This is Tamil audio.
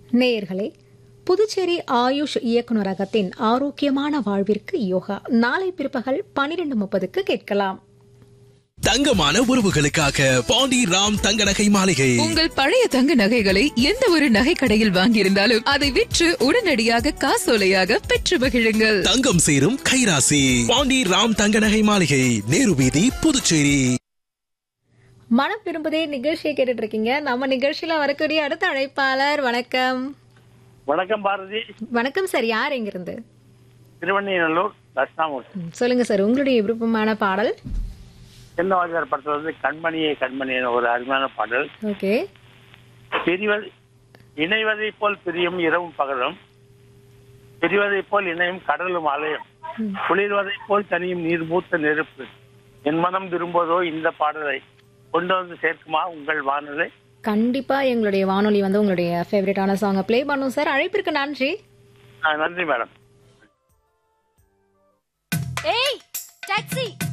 நேயர்களே புதுச்சேரி ஆயுஷ் இயக்குநரகத்தின் ஆரோக்கியமான வாழ்விற்கு யோகா நாளை பிற்பகல் பனிரெண்டு முப்பதுக்கு கேட்கலாம் தங்கமான உறவுகளுக்காக பாண்டி ராம் தங்க நகை மாளிகை உங்கள் பழைய தங்க நகைகளை எந்த ஒரு நகை கடையில் வாங்கியிருந்தாலும் அதை விற்று உடனடியாக காசோலையாக பெற்று மகிழுங்கள் தங்கம் சேரும் கைராசி பாண்டி ராம் தங்க நகை மாளிகை நேரு வீதி புதுச்சேரி மனம் விரும்புதே நிகழ்ச்சியை கேட்டுட்டு இருக்கீங்க நம்ம நிகழ்ச்சியில வரக்கூடிய அடுத்த அழைப்பாளர் வணக்கம் வணக்கம் பாரதி வணக்கம் சார் யார் எங்கிருந்து திருவண்ணைநல்லூர் தட்சிணாமூர்த்தி ம், சொல்லுங்க சார் உங்களுடைய விருப்பமான பாடல் சின்ன வாஜார் படத்துல வந்து கண்மணியே கண்மணியே ஒரு அருமையான பாடல் ஓகே பிரிவது இணைவதைப் போல் பிரியும் இரவும் பகலும் பிரிவதைப் போல் இணையும் கடலும் அலையும் குளிர்வதைப் போல் தனியும் நீர் மூத்த நெருப்பு என் மனம் விரும்புவதோ இந்த பாடலை கொண்டு வந்து சேர்க்குமா உங்கள் வானலை கண்டிப்பா எங்களுடைய வானொலி வந்து உங்களுடைய ஃபேவரட்டான சாங்கை ப்ளே பண்ணும் சார் அழைப்பிற்கு நன்றி ஆ, நன்றி மேடம் ஏய் டாக்ஸி